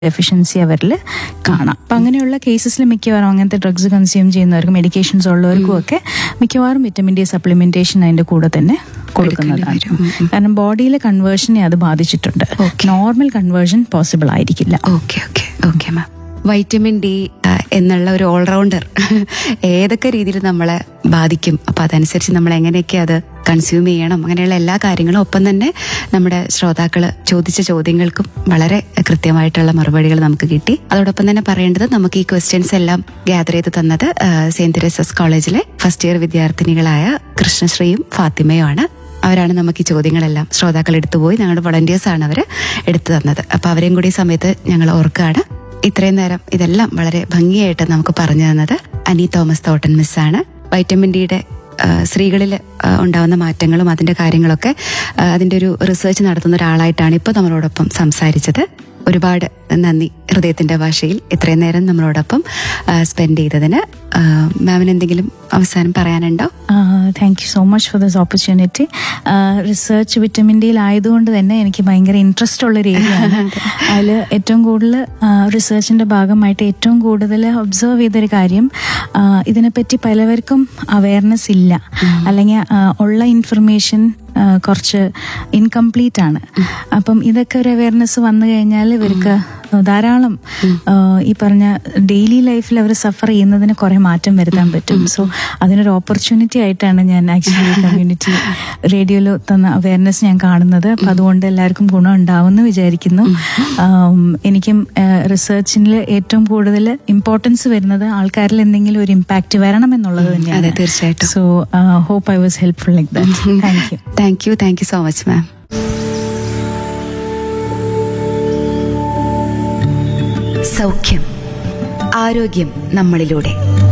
deficiency അവരിൽ കാണാം അപ്പം അങ്ങനെയുള്ള കേസസിൽ മിക്കവാറും അങ്ങനത്തെ ഡ്രഗ്സ് കൺസ്യൂം ചെയ്യുന്നവർക്കും മെഡിക്കേഷൻസ് ഉള്ളവർക്കും ഒക്കെ മിക്കവാറും വിറ്റമിൻ ഡി സപ്ലിമെന്റേഷൻ അതിന്റെ കൂടെ തന്നെ കൊടുക്കുന്നതാണ് കാരണം ബോഡിയിലെ കൺവേർഷനെ അത് ബാധിച്ചിട്ടുണ്ട് നോർമൽ കൺവേർഷൻ പോസിബിൾ ആയിരിക്കില്ല okay okay okay ma'am vitamin D ആ, എന്നുള്ള ഒരു ഓൾറൗണ്ടർ ഏതൊക്കെ രീതിയിൽ നമ്മളെ ബാധിക്കും അപ്പൊ അതനുസരിച്ച് നമ്മൾ എങ്ങനെയൊക്കെ അത് കൺസ്യൂം ചെയ്യണം അങ്ങനെയുള്ള എല്ലാ കാര്യങ്ങളും ഒപ്പം തന്നെ നമ്മുടെ ശ്രോതാക്കള് ചോദിച്ച ചോദ്യങ്ങൾക്കും വളരെ കൃത്യമായിട്ടുള്ള മറുപടികൾ നമുക്ക് കിട്ടി അതോടൊപ്പം തന്നെ പറയേണ്ടത് നമുക്ക് ഈ ക്വസ്റ്റ്യൻസ് എല്ലാം ഗ്യാദർ ചെയ്ത് തന്നത് ആ, സെയിന്റ് തെരേസസ് കോളേജിലെ ഫസ്റ്റ് ഇയർ വിദ്യാർത്ഥിനികളായ കൃഷ്ണശ്രീയും ഫാത്തിമയുമാണ് അവരാണ് നമുക്ക് ഈ ചോദ്യങ്ങളെല്ലാം ശ്രോതാക്കൾ എടുത്തുപോയി ഞങ്ങളുടെ വളണ്ടിയേഴ്സ് ആണ് അവർ എടുത്തു തന്നത് അപ്പൊ അവരെയും കൂടി ഈ സമയത്ത് ഞങ്ങൾ ഓർക്കുകയാണ് ഇത്രയും നേരം ഇതെല്ലാം വളരെ ഭംഗിയായിട്ട് നമുക്ക് പറഞ്ഞു തന്നത് അനി തോമസ് തോട്ടൻ മിസ്സാണ് വൈറ്റമിൻ ഡിയുടെ സ്ത്രീകളിൽ ഉണ്ടാവുന്ന മാറ്റങ്ങളും അതിന്റെ കാര്യങ്ങളൊക്കെ ആ, അതിന്റെ ഒരു റിസർച്ച് നടത്തുന്ന ഒരാളായിട്ടാണ് ഇപ്പോൾ നമ്മളോടൊപ്പം സംസാരിച്ചത് ഒരുപാട് നന്ദി ഹൃദയത്തിന്റെ ഭാഷയിൽ ഇത്രയും നേരം നമ്മളോടൊപ്പം സ്പെൻഡ് ചെയ്തതിന് ആ, മാമിന് എന്തെങ്കിലും അവസാനം പറയാനുണ്ടോ thank you so much for this opportunity research vitamin ഡിയിലായതുകൊണ്ട് തന്നെ എനിക്ക് ഭയങ്കര ഇൻട്രസ്റ്റ് ഉള്ള ഒരു ഏരിയയാണ് അതിൽ ഏറ്റവും കൂടുതൽ റിസർച്ചിന്റെ ഭാഗമായിട്ട് ഏറ്റവും കൂടുതൽ ഒബ്സർവ് ചെയ്തൊരു കാര്യം ആ, ഇതിനെപ്പറ്റി പലവർക്കും അവയർനെസ് ഇല്ല അല്ലെങ്കിൽ ആ, ഉള്ള ഇൻഫർമേഷൻ കുറച്ച് ഇൻകംപ്ലീറ്റ് ആണ് അപ്പം ഇതൊക്കെ ഒരു അവയർനെസ് വന്നു കഴിഞ്ഞാൽ ഇവർക്ക് ധാരാളം ആ, ഈ പറഞ്ഞ ഡെയിലി ലൈഫിൽ അവർ സഫർ ചെയ്യുന്നതിന് കുറെ മാറ്റം വരുത്താൻ പറ്റും സോ അതിനൊരു ഓപ്പർച്യൂണിറ്റി ആയിട്ടാണ് ഞാൻ ആക്ച്വലി കമ്മ്യൂണിറ്റി റേഡിയോയിൽ തന്ന അവയർനെസ് ഞാൻ കാണുന്നത് അപ്പൊ അതുകൊണ്ട് എല്ലാവർക്കും ഗുണം ഉണ്ടാവുമെന്ന് വിചാരിക്കുന്നു ആം, എനിക്കും റിസർച്ചിൽ ഏറ്റവും കൂടുതൽ ഇമ്പോർട്ടൻസ് വരുന്നത് ആൾക്കാരിൽ എന്തെങ്കിലും ഒരു ഇമ്പാക്റ്റ് വരണം എന്നുള്ളത് അതെ തന്നെയാണ് തീർച്ചയായിട്ടും so hope I was helpful like that thank you thank you thank you so much ma'am സൗഖ്യം ആരോഗ്യം നമ്മളിലൂടെ